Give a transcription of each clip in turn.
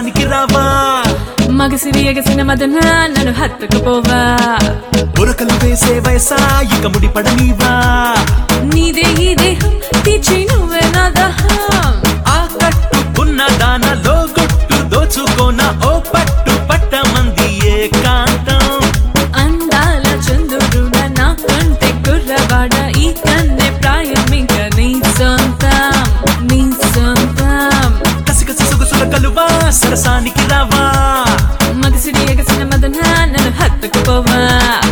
సరసానికి రావా మగసిరి ఎగసిన మదన నన్ను హత్తుకుపోవా ఉరకలు వేసే వయసా ఇక ముడి పడనీవా నీదే ఈ దేహం తీర్చి నువ్వే నా దహం ఆ కట్టుకున్న దానలో గుట్టు దోచుకోన ఓ పట్టు పట్ట మంది ఏకాంతం అందాల చంద్రుడ నా కంటే కుర్రవాడ ఈ కన్నె ప్రాయం ఇంక నీ సొంతం నీ సొంతం కసి కసి సొగసుల కలువా సరసానికి రావా మగసిరి ఎగసిన మదన నన్ను హత్తుకుపోవా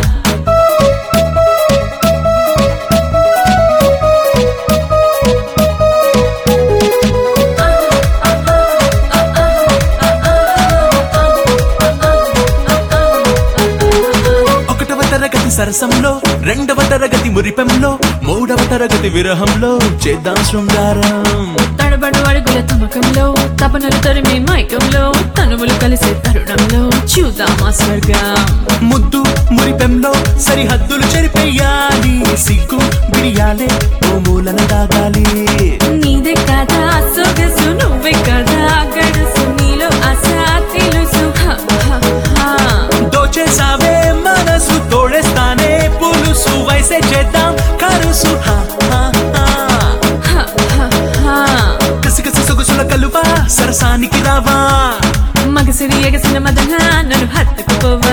ఒకటవ తరగతి సరసంలో రెండవ తరగతి మురిపెంలో మూడవ తరగతి విరహంలో చేద్దాం శృంగారం తడబడు అడుగుల తమకంలో తపనలు తరిమే మైకంలో తనుములు కలిసే తరుణంలో చూద్దామా స్వర్గం ముద్దు మురిపెంలో సరిహద్దులు చెరిపెయ్యాలి సిగ్గు బిడియాలే ఓ మూలన దాగాలి నీదే కదా సొగసు నువ్వే కదా గడుసు నీలో ఆశ తెలుసు హ, హ, హ. దోచేసావే మనసు తోడేస్తానే పులుసు వయసే చేద్దాం కరుసు హా, హా, హా. హ, హ, హ. కసి కసి సొగసుల కలువా సరసానికి రావా మగసిరి ఎగసిన మదన నన్ను హత్తుకుపోవా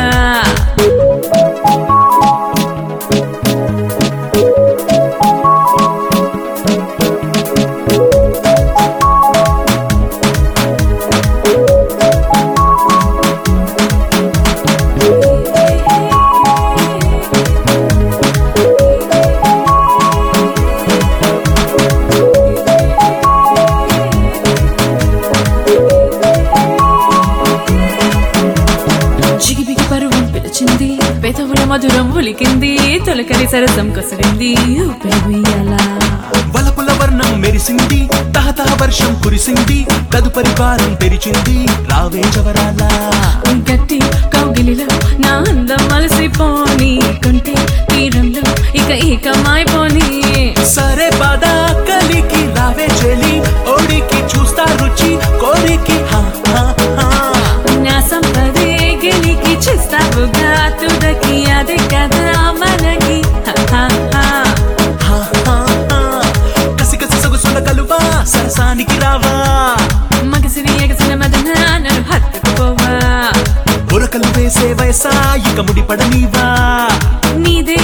జిగిబిగి పరువం పిలిచింది పెదవుల మధురం ఉలికింది తొలకరి సరసం కొసరింది ఊపిరి ఉయ్యాలా వలపుల వర్ణం మెరిసింది తహతహ వర్షం కురిసింది తదుపరి వారం తెరిచింది రావే జవరాలా గట్టి కౌగిలిలో నా అందం అలసిపోని కొంటే తీరంలో ఇక ఏకమైపోని సరే పద కలికి రావే చెలి ఓడికి చూస్తా రుచి కోరికి హా, హా, హా. నా సంపదే గెలికి చేస్తావుగా తుదకి అదే కదా మనకి హ, హ, హ. హా, హా, హా. కసి కసి సొగసుల కలువా సరసానికి రావా మగసిరి ఎగసిన మదన నన్ను హత్తుకుపోవా ఉరకలు వేసే వయసా ఇక ముడి పడనీవా నీదే